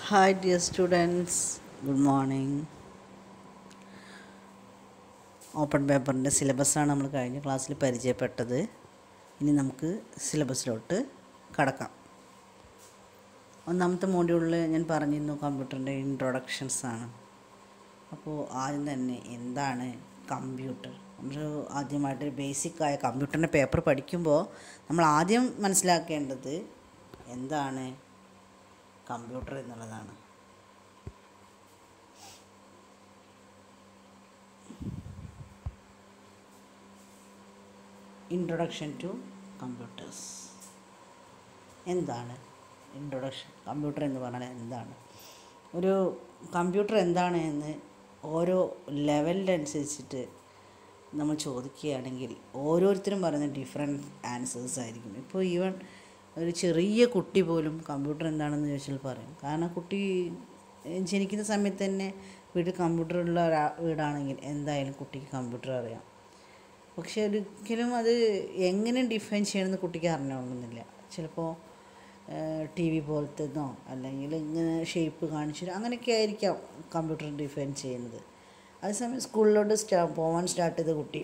Hi, dear students. Good morning. Open പേപ്പറിൻ്റെ സിലബസാണ് നമ്മൾ കഴിഞ്ഞ ക്ലാസ്സിൽ പരിചയപ്പെട്ടത് ഇനി നമുക്ക് സിലബസിലോട്ട് കടക്കാം ഒന്നാമത്തെ മോഡ്യൂളിൽ ഞാൻ പറഞ്ഞിരുന്നു കമ്പ്യൂട്ടറിൻ്റെ ഇൻട്രൊഡക്ഷൻസ് ആണ് അപ്പോൾ ആദ്യം തന്നെ എന്താണ് കമ്പ്യൂട്ടർ നമ്മൾ ആദ്യമായിട്ട് ബേസിക്കായ കമ്പ്യൂട്ടറിൻ്റെ പേപ്പർ പഠിക്കുമ്പോൾ നമ്മൾ ആദ്യം മനസ്സിലാക്കേണ്ടത് എന്താണ് കമ്പ്യൂട്ടർ എന്നുള്ളതാണ് ഇൻട്രൊഡക്ഷൻ ടു കമ്പ്യൂട്ടേഴ്സ് എന്താണ് ഇൻട്രൊഡക്ഷൻ കമ്പ്യൂട്ടർ എന്ന് പറഞ്ഞാൽ എന്താണ് ഒരു കമ്പ്യൂട്ടർ എന്താണ് എന്ന് ഓരോ ലെവലിൻ്റെ അനുസരിച്ചിട്ട് നമ്മൾ ചോദിക്കുകയാണെങ്കിൽ ഓരോരുത്തരും പറയുന്ന ഡിഫറെൻറ്റ് ആൻസേഴ്സ് ആയിരിക്കും ഇപ്പോൾ ഈവൻ ഒരു ചെറിയ കുട്ടി പോലും കമ്പ്യൂട്ടർ എന്താണെന്ന് ചോദിച്ചാൽ പറയും കാരണം കുട്ടി ജനിക്കുന്ന സമയത്ത് തന്നെ വീട്ടിൽ കമ്പ്യൂട്ടർ ഉള്ള ഒരാ വീടാണെങ്കിൽ എന്തായാലും കുട്ടിക്ക് കമ്പ്യൂട്ടർ അറിയാം പക്ഷെ ഒരിക്കലും അത് എങ്ങനെ ഡിഫൈൻ ചെയ്യണമെന്ന് കുട്ടിക്ക് അറിഞ്ഞോളുന്നില്ല ചിലപ്പോൾ ടി വി പോലത്തെന്നോ അല്ലെങ്കിൽ ഇങ്ങനെ ഷേപ്പ് കാണിച്ചിട്ട് അങ്ങനെയൊക്കെ ആയിരിക്കാം കമ്പ്യൂട്ടർ ഡിഫൈൻ ചെയ്യുന്നത് അതേസമയം സ്കൂളിലോട്ട് സ്റ്റാ പോകാൻ സ്റ്റാർട്ട് ചെയ്ത കുട്ടി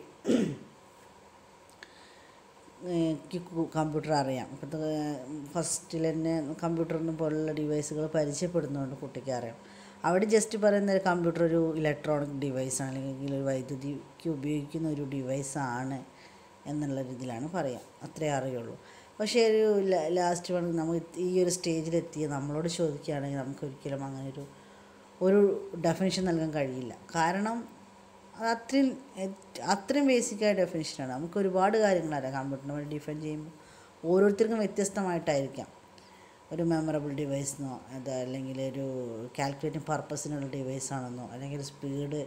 കമ്പ്യൂട്ടർ അറിയാം ഇപ്പോഴത്തെ ഫസ്റ്റിൽ തന്നെ കമ്പ്യൂട്ടറിന് പോലുള്ള ഡിവൈസുകൾ പരിചയപ്പെടുന്നതുകൊണ്ട് കുട്ടിക്ക് അറിയാം അവിടെ ജസ്റ്റ് പറയുന്ന ഒരു കമ്പ്യൂട്ടർ ഒരു ഇലക്ട്രോണിക് ഡിവൈസാണ് അല്ലെങ്കിൽ ഒരു വൈദ്യുതിക്ക് ഉപയോഗിക്കുന്ന ഒരു ഡിവൈസാണ് എന്നുള്ള രീതിയിലാണ് പറയാം അത്രേ അറിയുള്ളൂ പക്ഷേ ഒരു ലാസ്റ്റ് വൺ നമ്മൾ ഈ ഒരു സ്റ്റേജിലെത്തിയ നമ്മളോട് ചോദിക്കുകയാണെങ്കിൽ നമുക്ക് ഒരിക്കലും അങ്ങനെ ഒരു ഒരു ഡെഫിനിഷൻ നൽകാൻ കഴിയില്ല കാരണം അത് അത്രയും അത്രയും ബേസിക്കായ ഡെഫിനിഷനാണ് നമുക്ക് ഒരുപാട് കാര്യങ്ങളറിയാം കമ്പ്യൂട്ടറിനെ വേണ്ടി ഡിഫൈൻ ചെയ്യുമ്പോൾ ഓരോരുത്തർക്കും വ്യത്യസ്തമായിട്ടായിരിക്കാം ഒരു മെമ്മറബിൾ ഡിവൈസെന്നോ അത് അല്ലെങ്കിൽ ഒരു കാൽക്കുലേറ്റിംഗ് പർപ്പസിനുള്ള ഡിവൈസാണെന്നോ അല്ലെങ്കിൽ സ്പീഡ്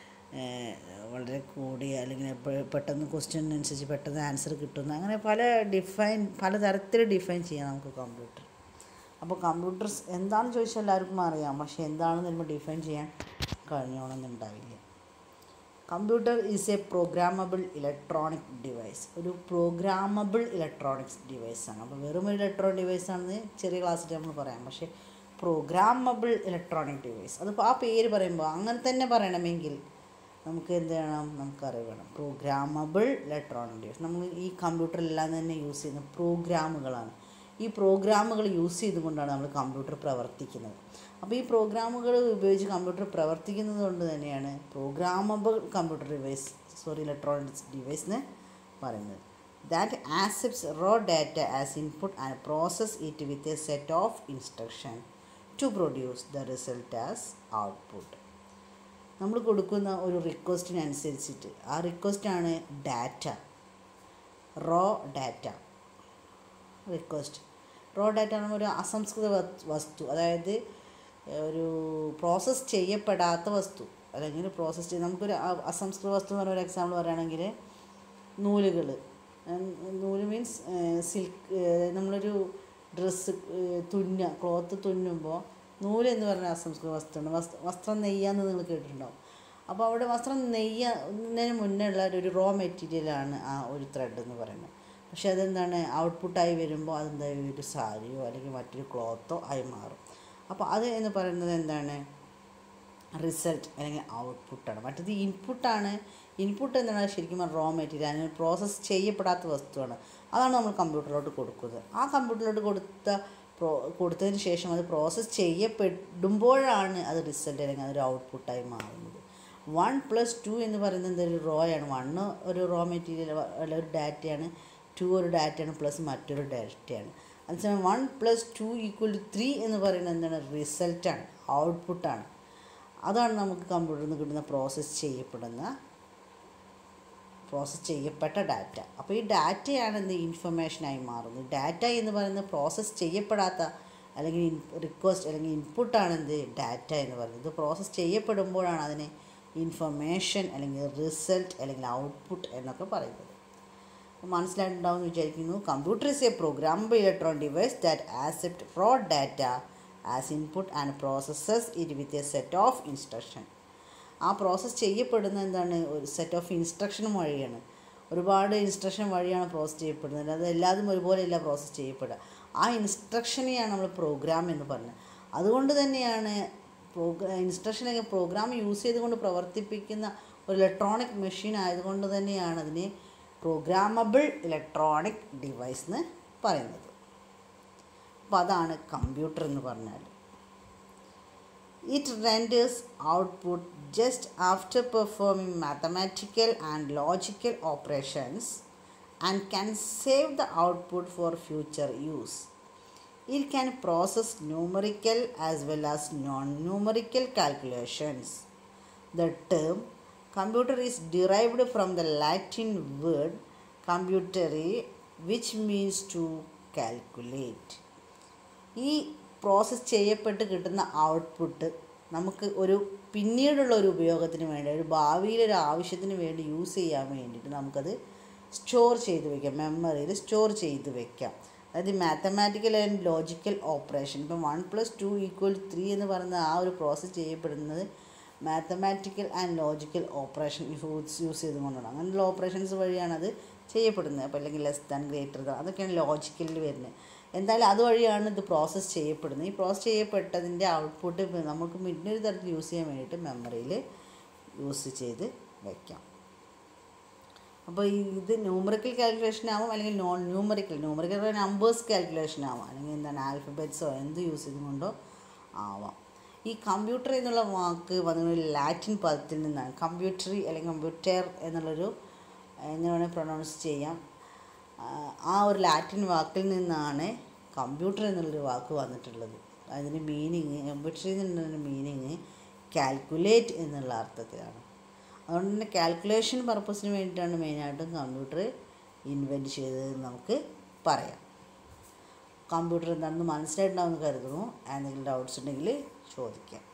വളരെ കൂടിയ അല്ലെങ്കിൽ പെട്ടെന്ന് ക്വസ്റ്റ്യനനുസരിച്ച് പെട്ടെന്ന് ആൻസർ കിട്ടുന്ന അങ്ങനെ പല ഡിഫൈൻ പല തരത്തിൽ ഡിഫൈൻ ചെയ്യാം നമുക്ക് കമ്പ്യൂട്ടർ അപ്പോൾ കമ്പ്യൂട്ടർസ് എന്താണെന്ന് ചോദിച്ചാൽ എല്ലാവർക്കും അറിയാം പക്ഷേ എന്താണെന്ന് നമ്മൾ ഡിഫൈൻ ചെയ്യാൻ കഴിഞ്ഞോണമെന്നുണ്ടാവില്ല computer is a programmable electronic device ഒരു പ്രോഗ്രാമബിൾ ഇലക്ട്രോണിക്സ് ഡിവൈസാണ് അപ്പോൾ വെറും ഒരു ഇലക്ട്രോണിക് ഡിവൈസ് ആണെന്ന് ചെറിയ ക്ലാസ്സിൽ നമ്മൾ പറയാം പക്ഷേ പ്രോഗ്രാമബിൾ ഇലക്ട്രോണിക് ഡിവൈസ് അതിപ്പോൾ ആ പേര് പറയുമ്പോൾ അങ്ങനെ തന്നെ പറയണമെങ്കിൽ നമുക്ക് എന്ത് വേണം നമുക്ക് അറിയണം പ്രോഗ്രാമബിൾ ഇലക്ട്രോണിക് ഡിവൈസ് നമ്മൾ ഈ കമ്പ്യൂട്ടറിലെല്ലാം തന്നെ യൂസ് ചെയ്യുന്ന പ്രോഗ്രാമുകളാണ് ഈ പ്രോഗ്രാമുകൾ യൂസ് ചെയ്തുകൊണ്ടാണ് നമ്മൾ കമ്പ്യൂട്ടർ പ്രവർത്തിക്കുന്നത് അപ്പോൾ ഈ പ്രോഗ്രാമുകൾ ഉപയോഗിച്ച് കമ്പ്യൂട്ടർ പ്രവർത്തിക്കുന്നത് കൊണ്ട് തന്നെയാണ് programmable computer device sorry electronics device എന്ന് പറയുന്നത് that accepts raw data as input and process it with a set of instruction to produce the result as output നമ്മൾ കൊടുക്കുന്ന ഒരു റിക്വസ്റ്റിനനുസരിച്ചിട്ട് ആ റിക്വസ്റ്റാണ് data raw data request raw data എന്ന് ഒരു അസംസ്കൃത വസ്തു അതായത് ഒരു പ്രോസസ്സ് ചെയ്യപ്പെടാത്ത വസ്തു അല്ലെങ്കിൽ പ്രോസസ്സ് ചെയ്ത് നമുക്കൊരു അസംസ്കൃത വസ്തു എന്ന് പറഞ്ഞ ഒരു എക്സാമ്പിൾ പറയുകയാണെങ്കിൽ നൂലുകൾ നൂല് മീൻസ് സിൽക്ക് നമ്മളൊരു ഡ്രസ്സ് തുന്ന ക്ലോത്ത് തുന്നുമ്പോൾ നൂല് എന്ന് പറഞ്ഞ അസംസ്കൃത വസ്തുവാണ് വസ്ത്ര വസ്ത്രം നെയ്യാന്ന് നിങ്ങൾ കേട്ടിട്ടുണ്ടാവും അപ്പോൾ അവിടെ വസ്ത്രം നെയ്യുന്നതിന് മുന്നേ ഉള്ള ഒരു റോ മെറ്റീരിയലാണ് ആ ഒരു ത്രെഡ് എന്ന് പറയുന്നത് പക്ഷെ അതെന്താണ് ഔട്ട്പുട്ടായി വരുമ്പോൾ അതെന്താ ഒരു സാരിയോ അല്ലെങ്കിൽ മറ്റൊരു ക്ലോത്തോ ആയി മാറും അപ്പോൾ അത് എന്ന് പറയുന്നത് എന്താണ് റിസൾട്ട് അല്ലെങ്കിൽ ഔട്ട്പുട്ടാണ് മറ്റത് ഇൻപുട്ടാണ് ഇൻപുട്ട് എന്താണ് ശരിക്കും റോ മെറ്റീരിയൽ അതിന് പ്രോസസ്സ് ചെയ്യപ്പെടാത്ത വസ്തുവാണ് അതാണ് നമ്മൾ കമ്പ്യൂട്ടറിലോട്ട് കൊടുക്കുന്നത് ആ കമ്പ്യൂട്ടറിലോട്ട് കൊടുത്ത പ്രോ കൊടുത്തതിന് ശേഷം അത് പ്രോസസ്സ് ചെയ്യപ്പെടുമ്പോഴാണ് അത് റിസൾട്ട് അല്ലെങ്കിൽ അതൊരു ഔട്ട്പുട്ടായി മാറുന്നത് വൺ പ്ലസ് ടു എന്ന് പറയുന്നത് ഒരു റോയാണ് വണ്ണ് ഒരു റോ മെറ്റീരിയൽ അല്ല ഒരു ഡാറ്റയാണ് ടു ഒരു ഡാറ്റയാണ് പ്ലസ് മറ്റൊരു ഡാറ്റയാണ് അതേസമയം one plus two equal to three എന്ന് പറയുന്നത് എന്താണ് റിസൾട്ടാണ് ഔട്ട്പുട്ടാണ് അതാണ് നമുക്ക് കമ്പ്യൂട്ടറിൽ നിന്ന് കിട്ടുന്ന പ്രോസസ്സ് ചെയ്യപ്പെടുന്ന പ്രോസസ്സ് ചെയ്യപ്പെട്ട ഡാറ്റ അപ്പോൾ ഈ ഡാറ്റയാണ് എന്ത് ഇൻഫർമേഷനായി മാറുന്നത് ഡാറ്റ എന്ന് പറയുന്നത് പ്രോസസ്സ് ചെയ്യപ്പെടാത്ത അല്ലെങ്കിൽ റിക്വസ്റ്റ് അല്ലെങ്കിൽ ഇൻപുട്ടാണ് എന്ത് ഡാറ്റ എന്ന് പറയുന്നത് ഇത് പ്രോസസ്സ് ചെയ്യപ്പെടുമ്പോഴാണ് അതിനെ ഇൻഫർമേഷൻ അല്ലെങ്കിൽ റിസൾട്ട് അല്ലെങ്കിൽ ഔട്ട്പുട്ട് എന്നൊക്കെ പറയുന്നത് മനസ്സിലായിട്ടുണ്ടാവും എന്ന് വിചാരിക്കുന്നു computer is a programmable electron device that accept raw data as input and processes it with a set of instruction ആ പ്രോസസ്സ് ചെയ്യപ്പെടുന്ന എന്താണ് ഒരു സെറ്റ് ഓഫ് ഇൻസ്ട്രക്ഷൻ വഴിയാണ് ഒരുപാട് ഇൻസ്ട്രക്ഷൻ വഴിയാണ് പ്രോസസ്സ് ചെയ്യപ്പെടുന്നത് അത് എല്ലാതും ഒരുപോലെയല്ല പ്രോസസ്സ് ചെയ്യപ്പെടുക ആ ഇൻസ്ട്രക്ഷനെയാണ് നമ്മൾ പ്രോഗ്രാം എന്ന് പറഞ്ഞത് അതുകൊണ്ട് തന്നെയാണ് പ്രോഗ്രാ ഇൻസ്ട്രക്ഷനൊക്കെ പ്രോഗ്രാം യൂസ് ചെയ്തുകൊണ്ട് പ്രവർത്തിപ്പിക്കുന്ന ഒരു ഇലക്ട്രോണിക് മെഷീൻ ആയതുകൊണ്ട് തന്നെയാണ് അതിനെ പ്രോഗ്രാമബിൾ ഇലക്ട്രോണിക് ഡിവൈസ് എന്ന് പറയുന്നത് അപ്പോൾ അതാണ് കമ്പ്യൂട്ടർ എന്ന് പറഞ്ഞാൽ it renders output just after performing mathematical and logical operations and can save the output for future use. It can process numerical as well as non-numerical calculations. The term computer is derived from the Latin word computare which means to calculate. ഈ process ചെയ്യപ്പെട്ട് കിട്ടുന്ന output നമുക്ക് ഒരു പിന്നീടുള്ള ഒരു ഉപയോഗത്തിന് വേണ്ടി ഒരു ഭാവിയിലൊരു ആവശ്യത്തിന് വേണ്ടി യൂസ് ചെയ്യാൻ വേണ്ടിയിട്ട് നമുക്കത് സ്റ്റോർ ചെയ്ത് വെക്കാം മെമ്മറിയിൽ സ്റ്റോർ ചെയ്ത് വെക്കാം അതായത് മാത്തമാറ്റിക്കൽ ആൻഡ് ലോജിക്കൽ ഓപ്പറേഷൻ ഇപ്പം one plus two equal three എന്ന് പറയുന്ന ആ ഒരു പ്രോസസ്സ് ചെയ്യപ്പെടുന്നത് mathematical and logical operation use use ചെയ്തുകൊണ്ടാണ് അങ്ങനെയുള്ള ഓപ്പറേഷൻസ് വഴിയാണ് അത് ചെയ്യപ്പെടുന്നത് അപ്പോൾ അല്ലെങ്കിൽ ലെസ് ദാൻ ഗ്രേറ്റർ ദാൻ അതൊക്കെയാണ് ലോജിക്കലിൽ വരുന്നത് എന്തായാലും അതുവഴിയാണ് ഇത് പ്രോസസ്സ് ചെയ്യപ്പെടുന്നത് ഈ പ്രോസസ്സ് ചെയ്യപ്പെട്ടതിൻ്റെ ഔട്ട്പുട്ട് നമുക്ക് മറ്റൊരു തരത്തിൽ യൂസ് ചെയ്യാൻ വേണ്ടിയിട്ട് മെമ്മറിയിൽ യൂസ് ചെയ്ത് വയ്ക്കാം അപ്പോൾ ഈ ഇത് ന്യൂമറിക്കൽ കാൽക്കുലേഷൻ ആവും അല്ലെങ്കിൽ non numerical numerical numbers calculation ആവാം അല്ലെങ്കിൽ എന്താണ് ആൽഫബറ്റ്സോ എന്ത് യൂസ് ചെയ്തുകൊണ്ടോ ആവാം ഈ കമ്പ്യൂട്ടർ എന്നുള്ള വാക്ക് വന്നത് ലാറ്റിൻ പദത്തിൽ നിന്നാണ് കമ്പ്യൂട്ടറി അല്ലെങ്കിൽ കമ്പ്യൂട്ടർ എന്നുള്ളൊരു എങ്ങനെ വേണമെങ്കിൽ പ്രൊണൗൺസ് ചെയ്യാം ആ ഒരു ലാറ്റിൻ വാക്കിൽ നിന്നാണ് കമ്പ്യൂട്ടർ എന്നുള്ളൊരു വാക്ക് വന്നിട്ടുള്ളത് അതിന് മീനിങ് കമ്പ്യൂട്ടറിൽ നിന്നുള്ള മീനിങ് കാൽക്കുലേറ്റ് എന്നുള്ള അർത്ഥത്തിലാണ് അതുകൊണ്ട് തന്നെ കാൽക്കുലേഷൻ പർപ്പസിന് വേണ്ടിയിട്ടാണ് മെയിനായിട്ടും കമ്പ്യൂട്ടർ ഇൻവെൻറ്റ് ചെയ്തതെന്ന് നമുക്ക് പറയാം കമ്പ്യൂട്ടർ എന്താണെന്ന് മനസ്സിലായിട്ടുണ്ടാവുമെന്ന് കരുതുന്നു എന്തെങ്കിലും ഡൗട്ട്സ് ഉണ്ടെങ്കിൽ ചോദിക്കാം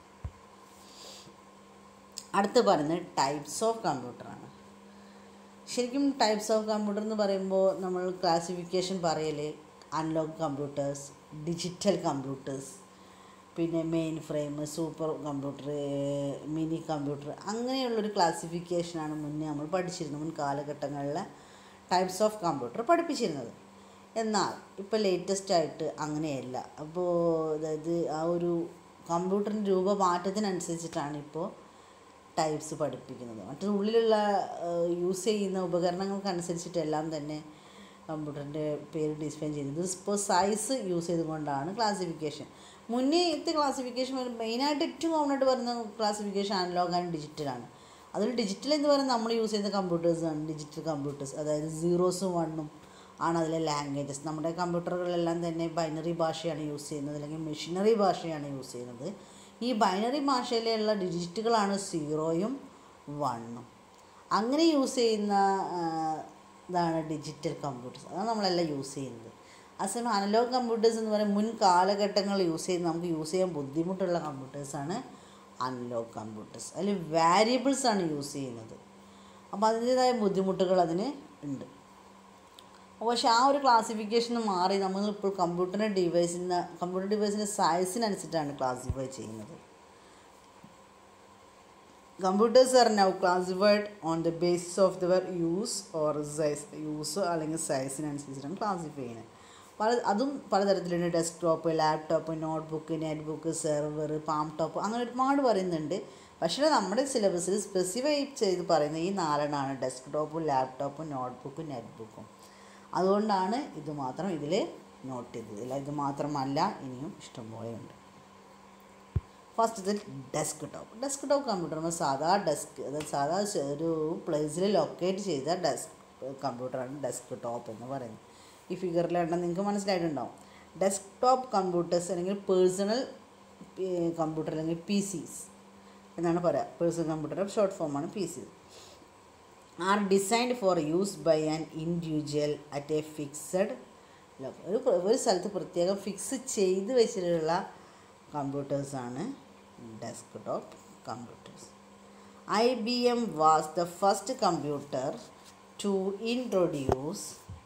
അടുത്ത് പറയുന്നത് ടൈപ്സ് ഓഫ് കമ്പ്യൂട്ടറാണ് ശരിക്കും ടൈപ്സ് ഓഫ് കമ്പ്യൂട്ടർ എന്ന് പറയുമ്പോൾ നമ്മൾ ക്ലാസിഫിക്കേഷൻ പറയൽ അനലോഗ് കമ്പ്യൂട്ടേഴ്സ് ഡിജിറ്റൽ കമ്പ്യൂട്ടേഴ്സ് പിന്നെ main frame super computer mini computer അങ്ങനെയുള്ളൊരു ക്ലാസിഫിക്കേഷനാണ് മുന്നേ നമ്മൾ പഠിച്ചിരുന്നത് മുൻ കാലഘട്ടങ്ങളിലെ ടൈപ്സ് ഓഫ് കമ്പ്യൂട്ടർ പഠിപ്പിച്ചിരുന്നത് എന്നാൽ ഇപ്പോൾ ലേറ്റസ്റ്റ് ആയിട്ട് അങ്ങനെയല്ല അപ്പോൾ അതായത് ആ ഒരു കമ്പ്യൂട്ടറിൻ്റെ രൂപമാറ്റത്തിനനുസരിച്ചിട്ടാണ് ഇപ്പോൾ ടൈപ്സ് പഠിപ്പിക്കുന്നത് മറ്റു ഉള്ളിലുള്ള യൂസ് ചെയ്യുന്ന ഉപകരണങ്ങൾക്കനുസരിച്ചിട്ടെല്ലാം തന്നെ കമ്പ്യൂട്ടറിൻ്റെ പേര് ഡിസ്പ്ലേ ചെയ്യുന്നത് ഇപ്പോൾ സൈസ് യൂസ് ചെയ്തുകൊണ്ടാണ് ക്ലാസിഫിക്കേഷൻ മുന്നേത്തെ ക്ലാസിഫിക്കേഷൻ മെയിനായിട്ട് ഏറ്റവും കോമൺ ആയിട്ട് പറയുന്ന ക്ലാസിഫിക്കേഷൻ അനലോഗ് ആൻഡ് ഡിജിറ്റലാണ് അതിൽ ഡിജിറ്റൽ എന്ന് പറയുന്നത് നമ്മൾ യൂസ് ചെയ്യുന്ന കമ്പ്യൂട്ടേഴ്സാണ് ഡിജിറ്റൽ കമ്പ്യൂട്ടേഴ്സ് അതായത് സീറോസും വണ്ണും ആണ് അതിലെ ലാംഗ്വേജസ് നമ്മുടെ കമ്പ്യൂട്ടറുകളെല്ലാം തന്നെ ബൈനറി ഭാഷയാണ് യൂസ് ചെയ്യുന്നത് അല്ലെങ്കിൽ മെഷീനറി ഭാഷയാണ് യൂസ് ചെയ്യുന്നത് ഈ ബൈനറി ഭാഷയിലുള്ള ഡിജിറ്റുകളാണ് സീറോയും വണ്ണും അങ്ങനെ യൂസ് ചെയ്യുന്ന ഇതാണ് ഡിജിറ്റൽ കമ്പ്യൂട്ടേഴ്സ് അതാണ് നമ്മളെല്ലാം യൂസ് ചെയ്യുന്നത് അതേസമയം അനലോഗ് കമ്പ്യൂട്ടേഴ്സ് എന്ന് പറയുന്നത് മുൻ കാലഘട്ടങ്ങളിൽ യൂസ് ചെയ്യുന്ന നമുക്ക് യൂസ് ചെയ്യാൻ ബുദ്ധിമുട്ടുള്ള കമ്പ്യൂട്ടേഴ്സാണ് അനലോഗ് കമ്പ്യൂട്ടേഴ്സ് അതിൽ വാരിയബിൾസ് ആണ് യൂസ് ചെയ്യുന്നത് അപ്പോൾ അതിൻ്റേതായ ബുദ്ധിമുട്ടുകൾ അതിന് ഉണ്ട് പക്ഷേ ആ ഒരു ക്ലാസിഫിക്കേഷൻ മാറി നമ്മൾ ഇപ്പോൾ കമ്പ്യൂട്ടറിൻ്റെ ഡിവൈസിന് കമ്പ്യൂട്ടർ ഡിവൈസിൻ്റെ സൈസിനനുസരിച്ചാണ് ക്ലാസിഫൈ ചെയ്യുന്നത് computers are now classified on the basis of their use or size use അല്ലെങ്കിൽ സൈസിനനുസരിച്ചിട്ടാണ് ക്ലാസിഫൈ ചെയ്യുന്നത് പല അതും പലതരത്തിലുണ്ട് desktop laptop notebook netbook server palm top അങ്ങനെ ഒരുപാട് പറയുന്നുണ്ട് പക്ഷേ നമ്മുടെ സിലബസിൽ സ്പെസിഫൈ ചെയ്ത് പറയുന്ന ഈ നാലെണ്ണമാണ് ഡെസ്ക്ടോപ്പും ലാപ്ടോപ്പും നോട്ട്ബുക്കും നെറ്റ്ബുക്കും അതുകൊണ്ടാണ് ഇത് മാത്രം ഇതിൽ നോട്ട് ചെയ്തത് ഇത് മാത്രമല്ല ഇനിയും ഇഷ്ടംപോലെ ഉണ്ട് ഫസ്റ്റ് ഇതിൽ desk top desk top computer സാധാ ഡെസ്ക് അതായത് സാധാ ഒരു പ്ലേസിൽ ലൊക്കേറ്റ് ചെയ്ത ഡെസ്ക് കമ്പ്യൂട്ടറാണ് ഡെസ്ക് ടോപ്പ് എന്ന് പറയുന്നത് ഈ ഫിഗറിലുണ്ടെന്ന് നിങ്ങൾക്ക് മനസ്സിലായിട്ടുണ്ടാവും ഡെസ്ക് ടോപ്പ് കമ്പ്യൂട്ടേഴ്സ് അല്ലെങ്കിൽ പേഴ്സണൽ കമ്പ്യൂട്ടർ അല്ലെങ്കിൽ പി സീസ് എന്നാണ് പറയുക personal computer short form P C are designed for use by an individual at a fixed ഒരു ഒരു സ്ഥലത്ത് പ്രത്യേകം ഫിക്സ് ചെയ്ത് വെച്ചിട്ടുള്ള കമ്പ്യൂട്ടേഴ്സാണ് desk top computers I B M was the first computer to introduce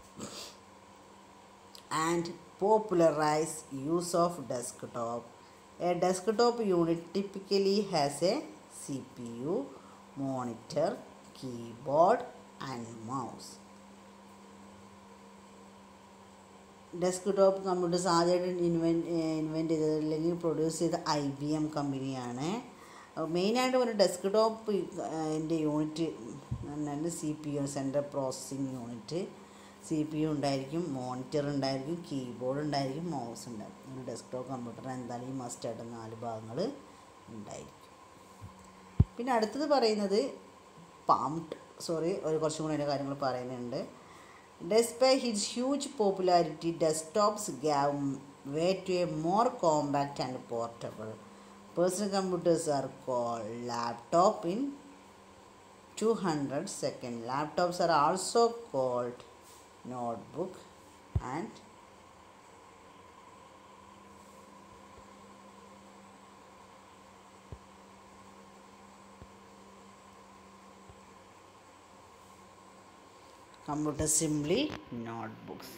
and popularize use of desktop. A desktop unit typically has a CPU, monitor, keyboard and mouse. Desk top computers ആദ്യമായിട്ട് invent invent ചെയ്തത് അല്ലെങ്കിൽ produce ചെയ്ത I B M കമ്പനിയാണ് മെയിനായിട്ട് ഒരു desk top എൻ്റെ unit പറഞ്ഞാൽ C P U central processing unit C P U ഉണ്ടായിരിക്കും മോണിറ്റർ ഉണ്ടായിരിക്കും കീബോർഡ് ഉണ്ടായിരിക്കും മൗസ് ഉണ്ടായിരിക്കും ഒരു ഡെസ്ക് ടോപ്പ് കമ്പ്യൂട്ടർ എന്തായാലും ഈ മസ്റ്റായിട്ട് നാല് ഭാഗങ്ങൾ ഉണ്ടായിരിക്കും പിന്നെ അടുത്തത് പറയുന്നത് പാംഡ് സോറി ഒരു കുറച്ചും കൂടി അതിൻ്റെ കാര്യങ്ങൾ പറയുന്നുണ്ട് Despite his huge popularity, desktops gave way to a more compact and portable. Personal computers are called laptop in 200 seconds. Laptops are also called notebook and computer simply notebooks.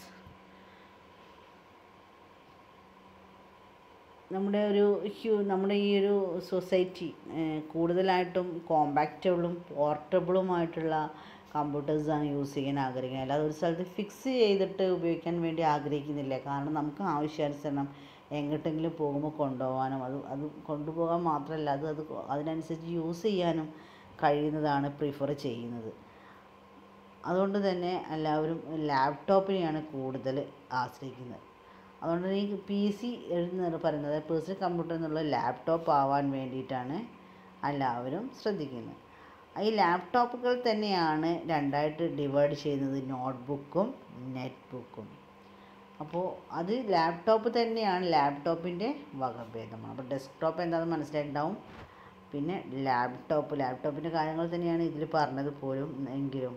നമ്മുടെ ഒരു ഹ്യൂ നമ്മുടെ ഈ ഒരു സൊസൈറ്റി കൂടുതലായിട്ടും കോമ്പാക്റ്റബിളും പോർട്ടബിളുമായിട്ടുള്ള കമ്പ്യൂട്ടേഴ്സാണ് use ചെയ്യാൻ ആഗ്രഹിക്കുന്നത് അല്ലാതെ ഒരു സ്ഥലത്ത് ഫിക്സ് ചെയ്തിട്ട് ഉപയോഗിക്കാൻ വേണ്ടി ആഗ്രഹിക്കുന്നില്ല കാരണം നമുക്ക് ആവശ്യാനുസരണം എങ്ങോട്ടെങ്കിലും പോകുമ്പോൾ കൊണ്ടുപോകാനും അത് അത് കൊണ്ടുപോകാൻ മാത്രമല്ല അത് അത് അതിനനുസരിച്ച് യൂസ് ചെയ്യാനും കഴിയുന്നതാണ് പ്രിഫർ ചെയ്യുന്നത് അതുകൊണ്ട് തന്നെ എല്ലാവരും ലാപ്ടോപ്പിനെയാണ് കൂടുതൽ ആശ്രയിക്കുന്നത് അതുകൊണ്ട് തന്നെ ഈ പി സി എന്ന് പറയുന്നത് പേഴ്സണൽ കമ്പ്യൂട്ടർ എന്നുള്ള ലാപ്ടോപ്പ് ആവാൻ വേണ്ടിയിട്ടാണ് എല്ലാവരും ശ്രദ്ധിക്കുന്നത് ഈ ലാപ്ടോപ്പുകൾ തന്നെയാണ് രണ്ടായിട്ട് ഡിവൈഡ് ചെയ്യുന്നത് നോട്ട്ബുക്കും നെറ്റ് ബുക്കും അപ്പോൾ അത് ലാപ്ടോപ്പ് തന്നെയാണ് ലാപ്ടോപ്പിൻ്റെ വകഭേദമാണ് അപ്പോൾ ഡെസ്ക്ടോപ്പ് എന്താണെന്ന് മനസ്സിലായിട്ടുണ്ടാവും പിന്നെ ലാപ്ടോപ്പ് ലാപ്ടോപ്പിൻ്റെ കാര്യങ്ങൾ തന്നെയാണ് ഇതിൽ പറഞ്ഞത് പോലും എങ്കിലും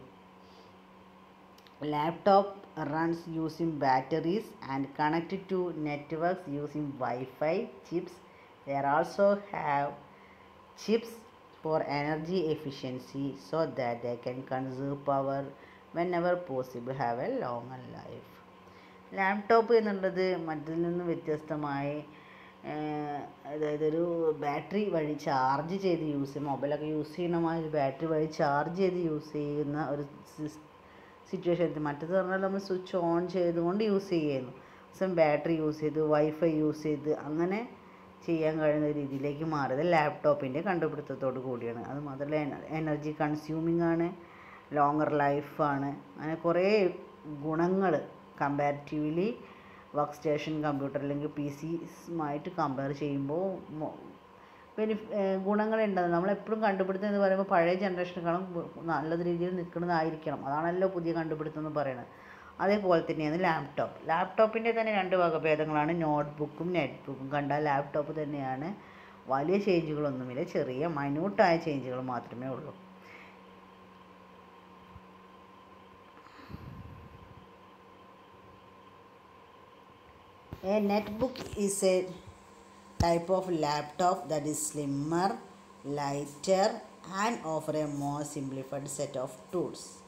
laptop runs using batteries and connected to networks using wi-fi chips there also have chips for energy efficiency so that they can conserve power whenever possible have a longer life laptop എന്നുള്ളത് മറ്റതിൽ നിന്ന് വ്യത്യസ്തമായി അതായത് ഒരു battery വഴി charge ചെയ്ത് use ചെയ്യും മൊബൈലൊക്കെ യൂസ് ചെയ്യണമാതിരി ബാറ്ററി വഴി ചാർജ് ചെയ്ത് യൂസ് ചെയ്യുന്ന ഒരു സിസ് സിറ്റുവേഷൻ മറ്റേത് പറഞ്ഞാൽ നമ്മൾ സ്വിച്ച് ഓൺ ചെയ്തുകൊണ്ട് യൂസ് ചെയ്യുന്നു ദിവസം ബാറ്ററി യൂസ് ചെയ്ത് വൈഫൈ യൂസ് ചെയ്ത് അങ്ങനെ ചെയ്യാൻ കഴിയുന്ന രീതിയിലേക്ക് മാറിയത് ലാപ്ടോപ്പിൻ്റെ കണ്ടുപിടുത്തത്തോട് കൂടിയാണ് അത് മാത്രമല്ല എനർജി കൺസ്യൂമിങ് ആണ് ലോങ്ങർ ലൈഫാണ് അങ്ങനെ കുറേ ഗുണങ്ങൾ കമ്പാരിറ്റീവ്ലി വർക്ക് സ്റ്റേഷൻ കമ്പ്യൂട്ടർ അല്ലെങ്കിൽ പി സിസുമായിട്ട് കമ്പയർ ചെയ്യുമ്പോൾ ബെനിഫ് ഗുണങ്ങളുണ്ട് നമ്മളെപ്പോഴും കണ്ടുപിടുത്തം എന്ന് പറയുമ്പോൾ പഴയ ജനറേഷനെക്കാളും നല്ല രീതിയിൽ നിൽക്കുന്നതായിരിക്കണം അതാണല്ലോ പുതിയ കണ്ടുപിടുത്തം എന്ന് പറയുന്നത് അതേപോലെ തന്നെയാണ് ലാപ്ടോപ്പ് ലാപ്ടോപ്പിൻ്റെ തന്നെ രണ്ട് വകഭേദങ്ങളാണ് നോട്ട് ബുക്കും നെറ്റ് ബുക്കും കണ്ടാൽ ലാപ്ടോപ്പ് തന്നെയാണ് വലിയ ചേഞ്ചുകളൊന്നുമില്ല ചെറിയ മൈന്യൂട്ടായ ചേഞ്ചുകൾ മാത്രമേ ഉള്ളൂ A netbook is a type of laptop that is slimmer, lighter, and offer a more simplified set of tools.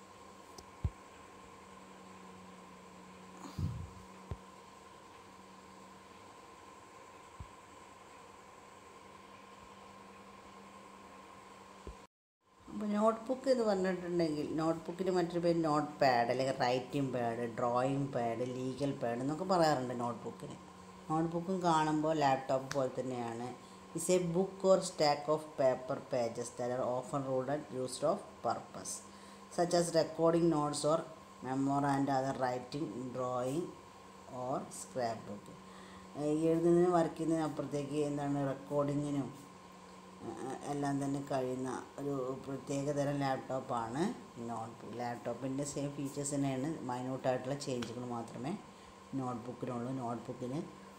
അപ്പോൾ നോട്ട് ബുക്ക് എന്ന് പറഞ്ഞിട്ടുണ്ടെങ്കിൽ നോട്ട് ബുക്കിന് മറ്റൊരു പേര് നോട്ട് പാഡ് അല്ലെങ്കിൽ writing pad drawing pad legal pad എന്നൊക്കെ പറയാറുണ്ട് നോട്ട് ബുക്കിന് നോട്ട് ബുക്കും കാണുമ്പോൾ ലാപ്ടോപ്പ് പോലെ തന്നെയാണ് is a book or stack of paper pages that are often ruled and used of purpose such as recording notes or memo and other writing drawing or scrap book എഴുതുന്നതിനും വരയ്ക്കുന്നതിനും അപ്പുറത്തേക്ക് എന്താണ് റെക്കോർഡിങ്ങിനും എല്ലാം തന്നെ കഴിയുന്ന ഒരു പ്രത്യേകതരം ലാപ്ടോപ്പാണ് നോട്ട്ബുക്ക് ലാപ്ടോപ്പിൻ്റെ സെയിം ഫീച്ചേഴ്സ് തന്നെയാണ് മൈന്യൂട്ടായിട്ടുള്ള ചേഞ്ചുകൾ മാത്രമേ നോട്ട്ബുക്കിനുള്ളൂ നോട്ട്ബുക്കിന്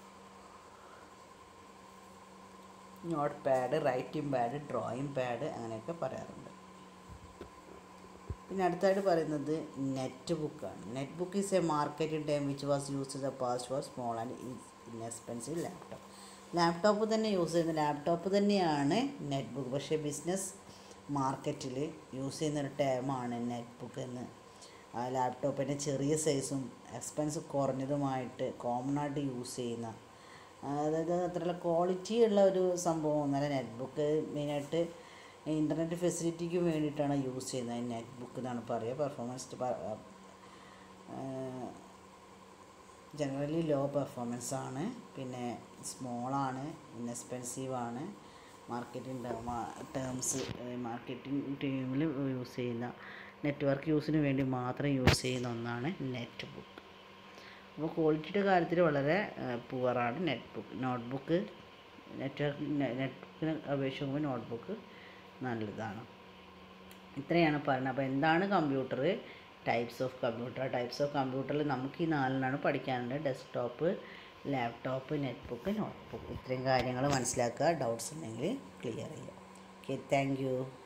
note pad writing pad drawing pad അങ്ങനെയൊക്കെ പറയാറുണ്ട് പിന്നെ അടുത്തായിട്ട് പറയുന്നത് നെറ്റ് ബുക്കാണ് net book is A marketing term which was use the past for small and inexpensive laptop laptop തന്നെ യൂസ് ചെയ്യുന്ന ലാപ്ടോപ്പ് തന്നെയാണ് നെറ്റ് ബുക്ക് പക്ഷേ ബിസിനസ് മാർക്കറ്റിൽ യൂസ് ചെയ്യുന്ന ഒരു ടേമാണ് നെറ്റ് ബുക്ക് എന്ന് ആ ലാപ്ടോപ്പിൻ്റെ ചെറിയ സൈസും എക്സ്പെൻസ് കുറഞ്ഞതുമായിട്ട് കോമൺ ആയിട്ട് യൂസ് ചെയ്യുന്ന അതായത് അത്ര ക്വാളിറ്റി ഉള്ള ഒരു സംഭവം ഒന്നല്ല നെറ്റ് ബുക്ക് മെയിനായിട്ട് ഇൻ്റർനെറ്റ് ഫെസിലിറ്റിക്ക് വേണ്ടിയിട്ടാണ് യൂസ് ചെയ്യുന്നത് നെറ്റ് ബുക്ക് എന്നാണ് പറയുക പെർഫോമൻസ് ജനറലി ലോ പെർഫോമൻസ് ആണ് പിന്നെ സ്മോളാണ് ഇൻഎക്സ്പെൻസീവ് ആണ് മാർക്കറ്റിംഗ് ടേംസ് മാർക്കറ്റിംഗ് ടീമിൽ യൂസ് ചെയ്യുന്ന നെറ്റ്വർക്ക് യൂസിന് വേണ്ടി മാത്രം യൂസ് ചെയ്യുന്ന ഒന്നാണ് നെറ്റ് ബുക്ക് അപ്പോൾ ക്വാളിറ്റിയുടെ കാര്യത്തിൽ വളരെ പുവറാണ് net book note book network net ബുക്കിനെ അപേക്ഷിക്കുമ്പോൾ നോട്ട് ബുക്ക് നല്ലതാണ് ഇത്രയാണ് പറയുന്നത് അപ്പോൾ എന്താണ് computer types of computer types of കമ്പ്യൂട്ടറിൽ നമുക്ക് ഈ നാലെണ്ണമാണ് പഠിക്കാനുണ്ട് desktop laptop net book note book ഇത്രയും കാര്യങ്ങൾ മനസ്സിലാക്കുക ഡൗട്ട്സ് ഉണ്ടെങ്കിൽ ക്ലിയർ ചെയ്യുക ഓക്കെ താങ്ക് യു